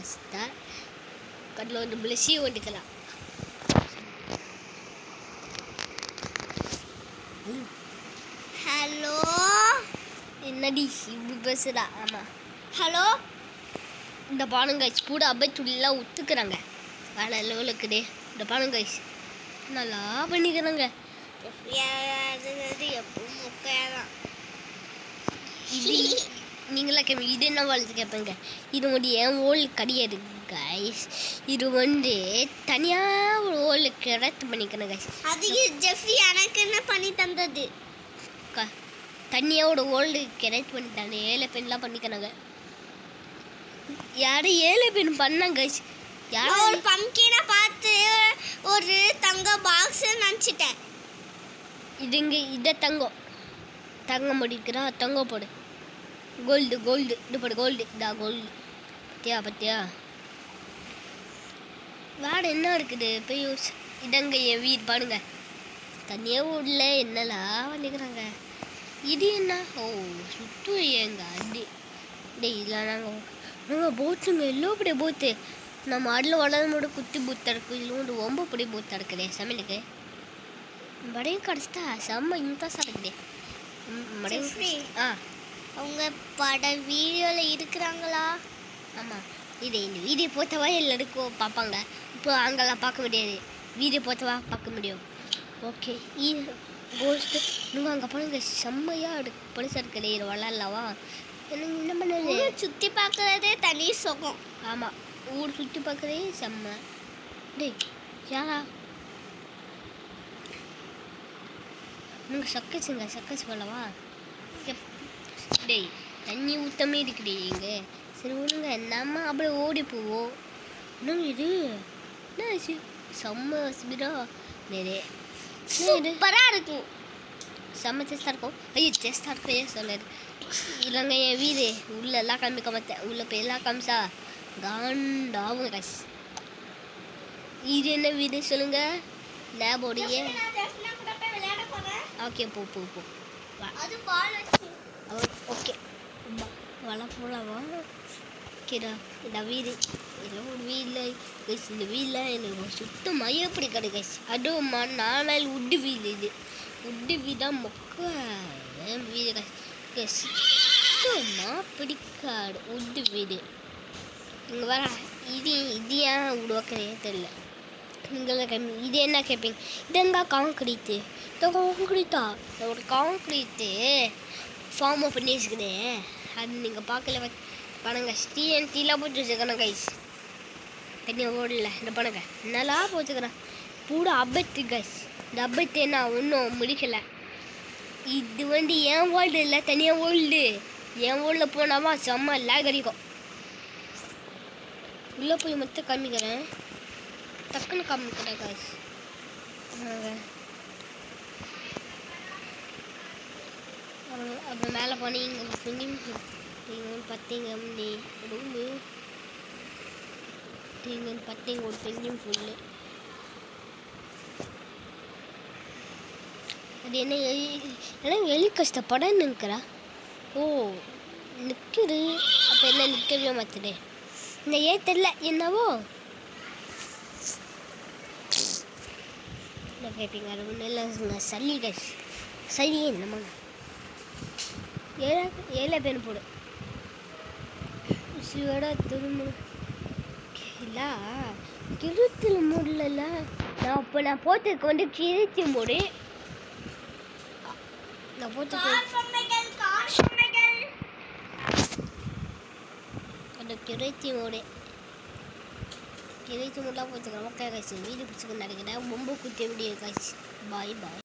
கஷ்டம் கடல வந்து பிளஸி ஓட்டிக்கலாம் ஹலோ என்னடி இப்படி பேசுறா ஆமா ஹலோ இந்த பானுங்க கூட அப்படியே துள்ளிலாம் ஒத்துக்கிறாங்க வேலை லெவலுக்குடே இந்த பானுங்க நல்லா பண்ணிக்கிறாங்க அது எப்பவும் முக்கையாக தான் இது நீங்களாம் கேட்பீங்க இது என்ன வாழ்த்து கேட்பீங்க இது வந்து என் ஓல் கிடையாது கைஸ் இது வந்து தனியாக ஒரு ஓல் கிடத்து பண்ணிக்கிறேன் கைஸ் அது ஜெஃப்ரி எனக்கு என்ன பண்ணி தந்தது க தனியாக ஒரு ஓல்டு கிடத்து பண்ணிட்டாங்க ஏழை பெண்லாம் பண்ணிக்கிறாங்க யாரும் ஏழை பெண் பண்ணாங்க கைஸ் நான் யாரும் ஒரு பம்கினை பார்த்து ஒரு தங்க பாக்ஸ் நினச்சிட்டேன் இது இங்கே இதை தங்கம் தங்கம் முடிக்கிறா தங்கம் போடு கோல்டு கோல்டு இது போடு கோல்டு இதா கோல்டு பத்தியா பத்தியா வேற என்ன இருக்குது போய் யோசி இதங்க என் வீடு பாருங்க தனியே உள்ள என்னலாம் பண்ணிக்கிறாங்க இது என்ன ஓ சுத்து ஏங்க அடி டேய் இதெல்லாம் நாங்கள் நாங்கள் போட்டுங்க எல்லோ அப்படியே போத்து நம்ம அதில் வளர்ந்து குத்தி பூத்தா இருக்கு இதில் வந்து ரொம்ப பிடி பூத்தா இருக்குதே சமையலுக்கு மடையும் கிடச்சிட்டா செம்ம இன்ட்ரெஸ்டாக இருக்குதே ம், மடையும் ஜெஃப்ரி. ஆ அவங்க பட வீடியோவில் இருக்கிறாங்களா ஆமாம் இது இந்த வீடியோ போத்தவா எல்லாருக்கும் பார்ப்பாங்க இப்போ அங்கெல்லாம் பார்க்க முடியாது வீடியோ போத்தவா பார்க்க முடியும் ஓகே ஈ கோஸ்ட்டு நீங்கள் அங்கே பாருங்க செம்மையாக இருக்கு பரிசா இருக்குது இது விளாட்லவா எனக்கு என்ன பண்ணது ஊரை சுற்றி பார்க்குறதே தனி சுகம் ஆமாம் ஊர் சுற்றி பார்க்குறதே செம்ம டேய் யாரா நீங்கள் சக்கச்சுங்க சக்கச்சு போலவா எப் டேய் தண்ணி ஊத்தமே இருக்குடி இங்க சரி விடுங்க நம்ம அப்படியே ஓடி போவோம் என்னங்க இது என்ன ஆச்சு செம்ம ஸ்பீடா நிறைய சூப்பராக இருக்கும் செம்ம டேஸ்டாக இருக்கும் ஐயோ டேஸ்டாக இருக்கும் ஏன் சொல்லாரு இல்லைங்க என் வீடு உள்ள எல்லாம் காமிக்க மாட்டேன் உள்ள போய் எல்லாம் காமிச்சா காண்டாவும் காசு இது என்ன வீடு சொல்லுங்க லேபோடைய ஓகே போ போ போ வா அது பால் வச்சு ஓகே வள போலாமா ஓகேடா இந்த வீடு எல்லாம் ஒரு வீட்டில் கைஸ் இந்த வீட்டில் எனக்கு சுத்தமாக எப்படி கிடைக்காச்சு அதுவும் ம- நாலாள் உட்டு வீடு இது உட்டு வீடா மொக்க வீடு கைஸ் சுத்தமாக பிடிக்காது உட்டு வீடு இங்கே வர இது இது ஏன் உருவாக்குறே தெரியல நீங்களே கேட்பீங்க இது என்ன கேட்பீங்க இதெங்க காங்கிரீட்டு இந்த காங்கிரீட்டா ஒரு காங்கிரீட்டு ஃபார்ம் பண்ணி வச்சுக்கிறேன் அது நீங்கள் பார்க்கல பணங்க டிஎன்டிலாம் போட்டு வச்சுக்கிறேன் கைஸ் தண்ணி ஓடல இந்த பணங்க நல்லா போச்சுக்கிறேன் பூரா அபத்து கைஸ் இந்த அபத்து என்ன ஒன்றும் முடிக்கல இது வந்து என் வேர்ல்டு இல்லை தனியாக வேர்ல்டு என் வேர்ல்டில் போனாவா செம்ம லேக் அடிக்கும் உள்ளே போய் மட்டும் காமிக்கிறேன் டக்குன்னு காமிக்கிறேன் காய்ஸ் அப்புறம் மேலே போனீங்க இங்கே ஸ்விம்மிங் பூல் நீங்கள் வந்து பார்த்தீங்க நீ ரூமு நீங்கள் வந்து பார்த்தீங்க ஒரு ஸ்விம்மிங் பூல் அது என்ன எலி- என்ன எலி கஷ்டப்படன்னு நிற்கிறா ஓ நிற்குது அப்போ என்ன நிற்கவே மாற்றுது இந்த ஏ தெரில என்னவோ என்ன கேட்டீங்க அது ஒன்றும் இல்லைங்க சளி கஸ் சளி என்னமாங்க ஏழை ஏழை பேர் போடு சிவடா திரும்ப இல்லை கிருத்தில் மூடல நான் இப்போ நான் போட்டுக்கு வந்து கிருத்தி மூடு நான் போட்டுக்கு அந்த கிரைத்தி மூடு கிரைத்தி மூடலாம் போச்சுக்கிறோம் ஓகே காய்ச்சி வீடு பிடிச்சிக்க நினைக்கிறேன் ரொம்ப குட்டி வீடியோ காய்ச்சி பாய் பாய்